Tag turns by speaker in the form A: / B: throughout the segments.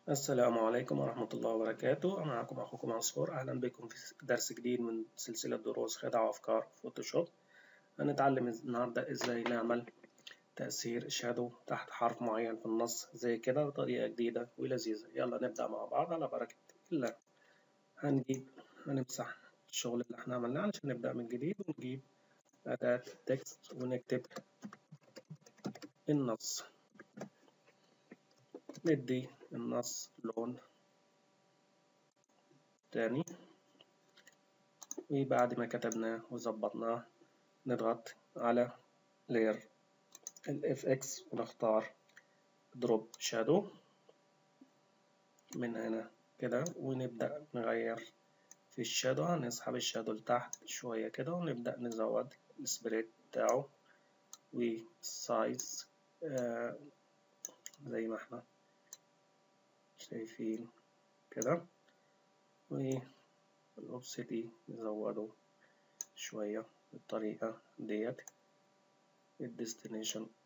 A: السلام عليكم ورحمة الله وبركاته معكم أخوكم عصفور أهلا بكم في درس جديد من سلسلة دروس خدع وأفكار فوتوشوب هنتعلم النهاردة إزاي نعمل تأثير شادو تحت حرف معين في النص زي كده بطريقة جديدة ولذيذة يلا نبدأ مع بعض على بركة الله هنجيب هنمسح الشغل اللي احنا عملناه علشان نبدأ من جديد ونجيب أداة تكست ونكتب النص ندي النص لون تاني وبعد ما كتبناه وظبطناه نضغط على layer ال FX ونختار دروب شادو من هنا كده ونبدأ نغير في الشادو هنسحب الشادو لتحت شوية كده ونبدأ نزود السبريت بتاعه والسايز آه زي ما احنا شايفين كده والأوبسيتي نزوده شوية بالطريقة ديت الديستنيشن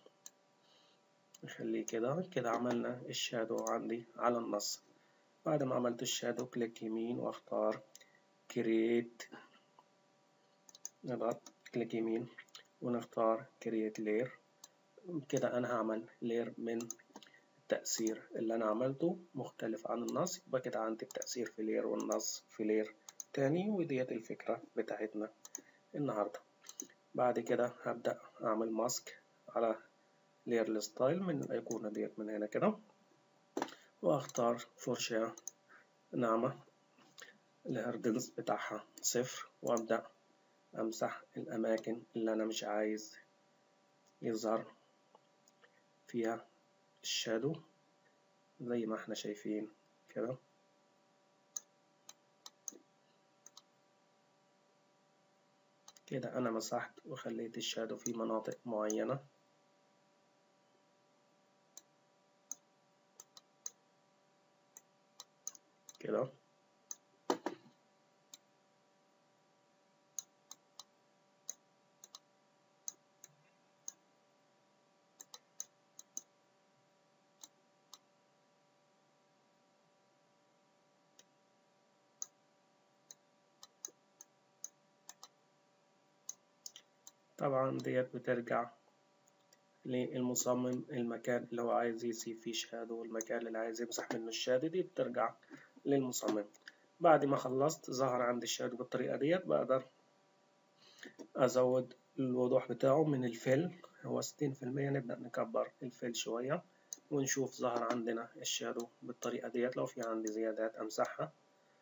A: نخليه كده كده عملنا الشادو عندي على النص بعد ما عملت الشادو كليك يمين واختار كرييت نضغط كليك يمين ونختار كرييت لير كده انا هعمل لير من التأثير اللي أنا عملته مختلف عن النص يبقى كده عندي التأثير في لير والنص في لير تاني وديت الفكرة بتاعتنا النهاردة بعد كده هبدأ أعمل ماسك على لير الستايل من الأيقونة ديت من هنا كده وأختار فرشاة ناعمة الهردنس بتاعها صفر وأبدأ أمسح الأماكن اللي أنا مش عايز يظهر فيها الشادو زي ما احنا شايفين كده كده انا مسحت وخليت الشادو في مناطق معينة كده طبعا ديت بترجع للمصمم المكان اللي هو عايز يسيب فيه شادو والمكان اللي عايز يمسح منه الشادو دي بترجع للمصمم بعد ما خلصت ظهر عندي الشادو بالطريقة ديت بقدر أزود الوضوح بتاعه من الفيل هو ستين في المية نبدأ نكبر الفيل شوية ونشوف ظهر عندنا الشادو بالطريقة ديت لو في عندي زيادات أمسحها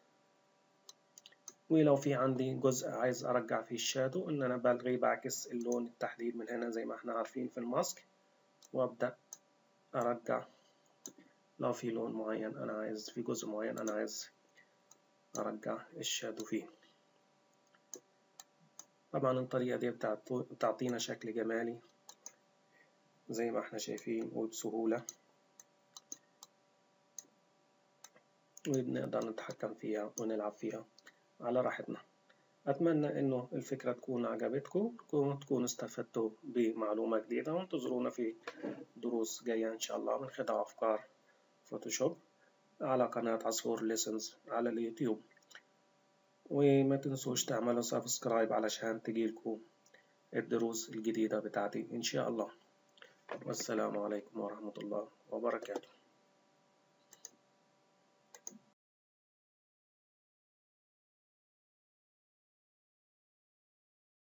A: ولو في عندي جزء عايز أرجع فيه الشادو إن أنا بلغي بعكس اللون التحديد من هنا زي ما احنا عارفين في الماسك وأبدأ أرجع لو في لون معين أنا عايز في جزء معين أنا عايز أرجع الشادو فيه طبعا الطريقة دي بتعطينا شكل جمالي زي ما احنا شايفين وبسهولة وبنقدر نتحكم فيها ونلعب فيها على راحتنا أتمنى إنه الفكرة تكون عجبتكم تكونوا استفدتوا بمعلومة جديدة وانتظرونا في دروس جاية إن شاء الله من خدع أفكار فوتوشوب على قناة عصفور ليسنز على اليوتيوب وما تنسوش تعملوا سبسكرايب علشان تجيلكم الدروس الجديدة بتاعتي إن شاء الله والسلام عليكم ورحمة الله وبركاته